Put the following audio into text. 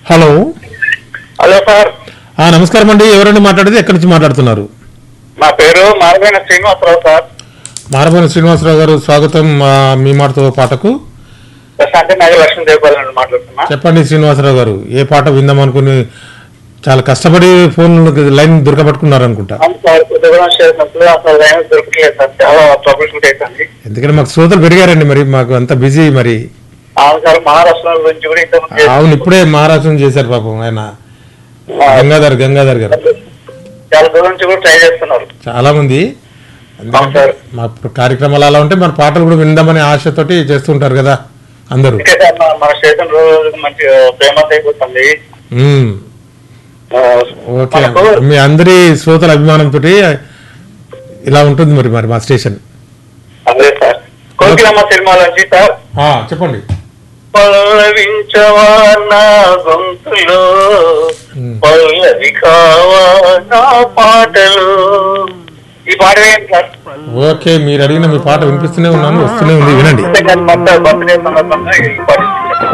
Hello hello sir ఆ, నమస్కారం అండి ఎవరండి మాట్లాడేది ఎక్కడి నుంచి మాట్లాడుతున్నారు నా పేరు మారమైన శ్రీనివాసరావు సార్ మారబోని శ్రీనివాసరావు గారు స్వాగతం ఆ, మీ మాటతో పాటకు ప్రశాంతి నగర్ లక్ష్మీదేవపాలి నుండి మాట్లాడుతున్నా చెప్పండి శ్రీనివాసరావు గారు ఏ పాట విందాం అనుకుని చాలా కష్టపడి ఫోన్ లైన్ దొరకబట్టుకున్నారు అనుకుంటా అవును సార్ కొద్దిగా చేసినప్పుడు అసలు లైన్ దొరకలేదు సార్ చాలా ట్రబుల్ షూట్ అవుతుంది ఎందుకంటే మాకు శ్రోతలు పెరిగారండి మరి మాకు అంత బిజీ మరి అవును సార్ మహారాష్ట్ర గురించి కూడా ఇంతకుముందు చేశాను. అవును ఇప్పుడే మహారాష్ట్రం చేశారు పాపం ఆయన గంగాధర్ గంగాధర్ గారు చాలా దూరం నుంచి కూడా ట్రై చేస్తున్నారు చాలా మంది అవును ఎందుకంటే సార్ మా కార్యక్రమాలు అలా ఉంటే మన పాటలు కూడా విందామనే ఆశతోటి చేస్తుంటారు కదా అందరూ ఓకే సార్ మన- మన స్టేషన్ రోజు మంచి ఫేమస్ అయిపోతుంది ఉమ్. ఆ, ఓకే మనకు మీ అందరి శ్రోతల అభిమానంతో ఇలా ఉంటుంది మరి మరి మా స్టేషన్ అదే సార్ కోకిలమ్మ సినిమా నుంచి సార్ ఆ, చెప్పండి పల్లవించవా నా గొంతులో ఉమ్. పల్లవి కావా నా పాటలు ఈ పాట ఏంటి సార్ ఓకే మీరు అడిగిన మీ పాట వినిపిస్తూనే ఉన్నాను వస్తూనే ఉంది వినండి మొత్తం బర్త్డే సందర్భంగా ఈ పాట